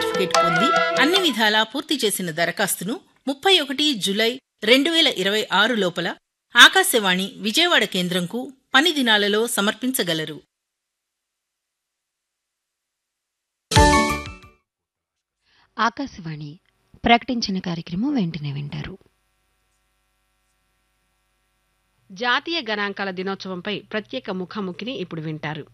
certificate పొంది అన్ని విధాలా పూర్తి చేసిన దరఖాస్తును ముప్పై ఒకటి జులై రెండు వేల ఇరవై ఆరు లోపల ఆకాశవాణి విజయవాడ కేంద్రంకు పని దినాలలో సమర్పించగలరు ఆకాశవాణి ప్రకటించిన కార్యక్రమం వెంటనే వింటారు జాతీయ గణాంకాల దినోత్సవంపై ప్రత్యేక ముఖాముఖిని ఇప్పుడు వింటారు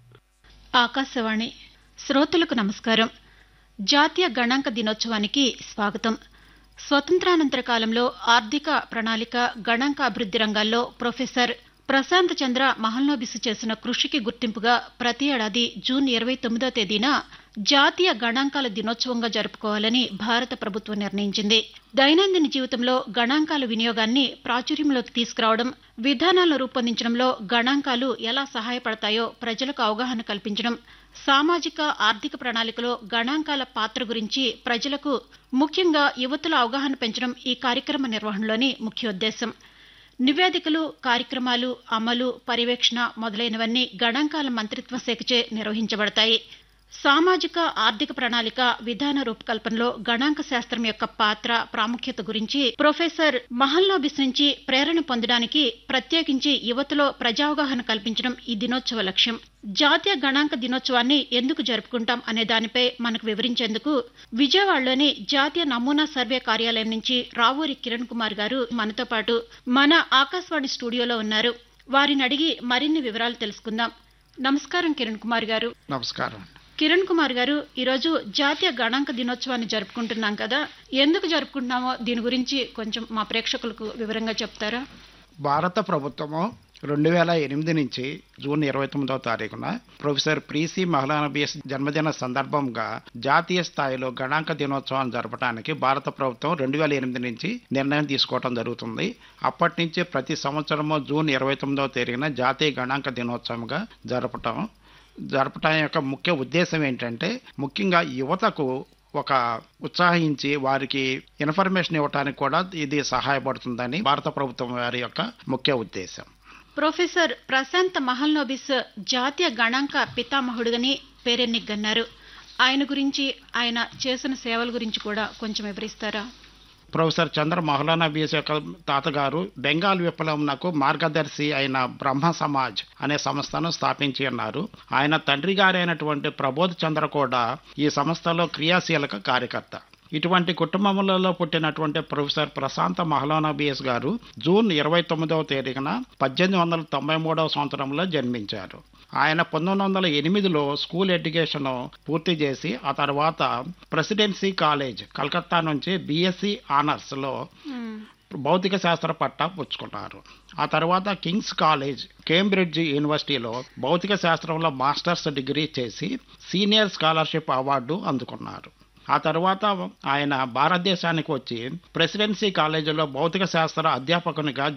ఆకాశవాణి శ్రోతలకు నమస్కారం జాతీయ గణాంక దినోత్సవానికి స్వాగతం స్వతంత్రానంతర కాలంలో ఆర్థిక ప్రణాళిక గణాంక అభివృద్ధి రంగాల్లో ప్రొఫెసర్ ప్రశాంత్ చంద్ర మహల్నోబిస్ చేసిన కృషికి గుర్తింపుగా ప్రతి ఏడాది జూన్ ఇరవై తొమ్మిదో తేదీన జాతీయ గణాంకాల దినోత్సవంగా జరుపుకోవాలని భారత ప్రభుత్వం నిర్ణయించింది దైనందిన జీవితంలో గణాంకాల వినియోగాన్ని ప్రాచుర్యంలోకి తీసుకురావడం విధానాలను రూపొందించడంలో గణాంకాలు ఎలా సహాయపడతాయో ప్రజలకు అవగాహన కల్పించడం సామాజిక ఆర్థిక ప్రణాళికలో గణాంకాల పాత్ర గురించి ప్రజలకు ముఖ్యంగా యువతలో అవగాహన పెంచడం ఈ కార్యక్రమ నిర్వహణలోని ముఖ్యోద్దేశం నివేదికలు కార్యక్రమాలు అమలు పర్యవేక్షణ మొదలైనవన్నీ గణాంకాల మంత్రిత్వ శాఖచే నిర్వహించబడతాయి సామాజిక ఆర్థిక ప్రణాళిక విధాన రూపకల్పనలో గణాంక శాస్త్రం యొక్క పాత్ర ప్రాముఖ్యత గురించి ప్రొఫెసర్ మహల్నోబిస్ నుంచి ప్రేరణ పొందడానికి ప్రత్యేకించి యువతలో ప్రజావగాహన కల్పించడం ఈ దినోత్సవ లక్ష్యం జాతీయ గణాంక దినోత్సవాన్ని ఎందుకు జరుపుకుంటాం అనే దానిపై మనకు వివరించేందుకు విజయవాడలోని జాతీయ నమూనా సర్వే కార్యాలయం నుంచి రావూరి కిరణ్ కుమార్ గారు మనతో పాటు మన ఆకాశవాణి స్టూడియోలో ఉన్నారు వారిని అడిగి మరిన్ని వివరాలు తెలుసుకుందాం నమస్కారం కిరణ్ కుమార్ గారు నమస్కారం కిరణ్ కుమార్ గారు ఈరోజు జాతీయ గణాంక దినోత్సవాన్ని జరుపుకుంటున్నాం కదా ఎందుకు జరుపుకుంటున్నామో దీని గురించి కొంచెం మా ప్రేక్షకులకు వివరంగా చెప్తారా భారత ప్రభుత్వము రెండు వేల ఎనిమిది నుంచి జూన్ ఇరవై తొమ్మిదవ తారీఖున ప్రొఫెసర్ ప్రీసి మహలానబీస్ జన్మదిన సందర్భంగా జాతీయ స్థాయిలో గణాంక దినోత్సవం జరపడానికి భారత ప్రభుత్వం రెండు వేల ఎనిమిది నుంచి నిర్ణయం తీసుకోవడం జరుగుతుంది అప్పటి నుంచి ప్రతి సంవత్సరము జూన్ ఇరవై తొమ్మిదవ తేదీన జాతీయ గణాంక దినోత్సవంగా జరపటం జరపటం యొక్క ముఖ్య ఉద్దేశం ఏంటంటే ముఖ్యంగా యువతకు ఒక ఉత్సాహించి వారికి ఇన్ఫర్మేషన్ ఇవ్వడానికి కూడా ఇది సహాయపడుతుందని భారత ప్రభుత్వం వారి యొక్క ముఖ్య ఉద్దేశం ప్రొఫెసర్ ప్రశాంత్ మహల్నోబిస్ జాతీయ గణాంక పితామహుడుగని పేరెన్నికన్నారు ఆయన గురించి ఆయన చేసిన సేవల గురించి కూడా కొంచెం వివరిస్తారా ప్రొఫెసర్ చంద్ర మౌలానా బీస్ యొక్క తాతగారు బెంగాల్ విప్లవంకు మార్గదర్శి అయిన బ్రహ్మ సమాజ్ అనే సంస్థను స్థాపించి ఉన్నారు ఆయన తండ్రి గారైనటువంటి ప్రబోధ్ చంద్ర కూడా ఈ సంస్థలో క్రియాశీలక కార్యకర్త ఇటువంటి కుటుంబములలో పుట్టినటువంటి ప్రొఫెసర్ ప్రశాంత మహలానా బిఎస్ గారు జూన్ ఇరవై తొమ్మిదవ తేదీన పద్దెనిమిది వందల తొంభై మూడవ సంవత్సరంలో జన్మించారు ఆయన పంతొమ్మిది వందల ఎనిమిదిలో స్కూల్ ఎడ్యుకేషన్ పూర్తి చేసి ఆ తర్వాత ప్రెసిడెన్సీ కాలేజ్ కలకత్తా నుంచి బీఎస్సీ ఆనర్స్లో భౌతిక శాస్త్ర పట్టా పుచ్చుకున్నారు ఆ తర్వాత కింగ్స్ కాలేజ్ కేంబ్రిడ్జ్ యూనివర్సిటీలో భౌతిక శాస్త్రంలో మాస్టర్స్ డిగ్రీ చేసి సీనియర్ స్కాలర్షిప్ అవార్డు అందుకున్నారు ఆ తర్వాత ఆయన భారతదేశానికి వచ్చి ప్రెసిడెన్సీ కాలేజీలో భౌతిక శాస్త్ర అధ్యాపకునిగా